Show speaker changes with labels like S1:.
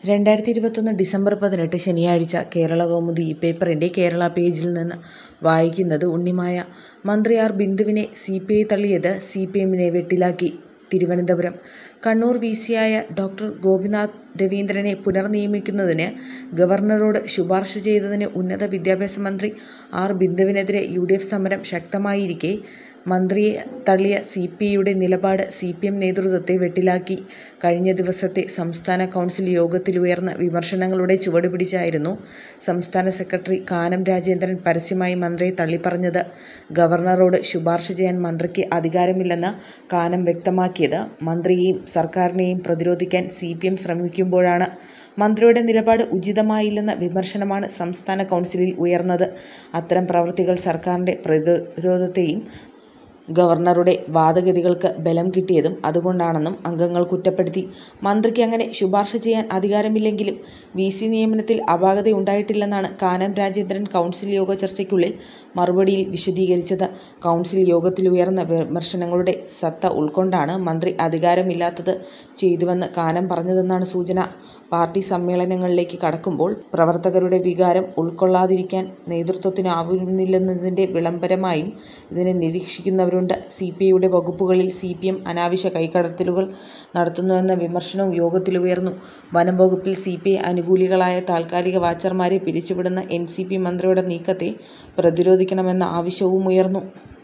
S1: രണ്ടായിരത്തി ഇരുപത്തൊന്ന് ഡിസംബർ പതിനെട്ട് ശനിയാഴ്ച കേരളകൗമുദി ഈ പേപ്പറിൻ്റെ കേരള പേജിൽ നിന്ന് വായിക്കുന്നത് ഉണ്ണിമായ. മന്ത്രി ആർ ബിന്ദുവിനെ സിപിഐ തള്ളിയത് സിപിഎമ്മിനെ വെട്ടിലാക്കി തിരുവനന്തപുരം കണ്ണൂർ വിസിയായ ഡോ. ഗോപിനാഥ് രവീന്ദ്രനെ പുനർനിയമിക്കുന്നതിന് ഗവർണറോട് ശുപാർശ ചെയ്തതിന് ഉന്നത വിദ്യാഭ്യാസ മന്ത്രി ആർ ബിന്ദുവിനെതിരെ യുഡിഎഫ് സമരം ശക്തമായിരിക്കെ മന്ത്രിയെ തള്ളിയ സിപിഐയുടെ നിലപാട് സിപിഎം നേതൃത്വത്തെ വെട്ടിലാക്കി. കഴിഞ്ഞ ദിവസത്തെ സംസ്ഥാന കൗൺസിൽ യോഗത്തിലുയർന്ന വിമർശനങ്ങളുടെ ചുവടുപിടിച്ചായിരുന്നു സംസ്ഥാന സെക്രട്ടറി കാനം രാജേന്ദ്രൻ പരസ്യമായി മന്ത്രിയെ തള്ളിപ്പറഞ്ഞത്. ഗവർണറോട് ശുപാർശ ചെയ്യാൻ മന്ത്രിക്ക് അധികാരമില്ലെന്ന് കാനം വ്യക്തമാക്കിയത് മന്ത്രിയെയും സർക്കാരിനെയും പ്രതിരോധിക്കാൻ സിപിഎം ശ്രമിക്കുമ്പോഴാണ്. മന്ത്രിയുടെ നിലപാട് ഉചിതമായില്ലെന്ന വിമർശനമാണ് സംസ്ഥാന കൗൺസിലിൽ ഉയർന്നത്. അത്തരം പ്രവൃത്തികൾ സർക്കാരിൻ്റെ പ്രതിരോധത്തെയും ഗവർണറുടെ വാദഗതികൾക്ക് ബലം കിട്ടിയതും അതുകൊണ്ടാണെന്നും അംഗങ്ങൾ കുറ്റപ്പെടുത്തി. മന്ത്രിക്ക് അങ്ങനെ ശുപാർശ ചെയ്യാൻ അധികാരമില്ലെങ്കിലും വിസി നിയമനത്തിൽ അപാകതയുണ്ടായിട്ടില്ലെന്നാണ് കാനം രാജേന്ദ്രൻ കൗൺസിൽ യോഗ ചർച്ചയ്ക്കുള്ളിൽ മറുപടിയിൽ വിശദീകരിച്ചത്. കൗൺസിൽ യോഗത്തിലുയർന്ന വിമർശനങ്ങളുടെ സത്ത ഉൾക്കൊണ്ടാണ് മന്ത്രി അധികാരമില്ലാത്തത് ചെയ്തുവെന്ന് കാനം പറഞ്ഞതെന്നാണ് സൂചന. പാർട്ടി സമ്മേളനങ്ങളിലേക്ക് കടക്കുമ്പോൾ പ്രവർത്തകരുടെ വികാരം ഉൾക്കൊള്ളാതിരിക്കാൻ നേതൃത്വത്തിനാവുന്നില്ലെന്നതിൻ്റെ വിളംബരമായും ഇതിനെ നിരീക്ഷിക്കുന്നവരുണ്ട്. സിപിഐയുടെ വകുപ്പുകളിൽ സിപിഎം അനാവശ്യ കൈകടത്തലുകൾ നടത്തുന്നുവെന്ന വിമർശനവും യോഗത്തിലുയർന്നു. വനം വകുപ്പിൽ സിപിഐ അനുകൂലികളായ താൽക്കാലിക വാച്ചർമാരെ പിരിച്ചുവിടുന്ന എൻസിപി മന്ത്രിയുടെ നീക്കത്തെ പ്രതിരോധിക്കണമെന്ന ആവശ്യവുമുയർന്നു.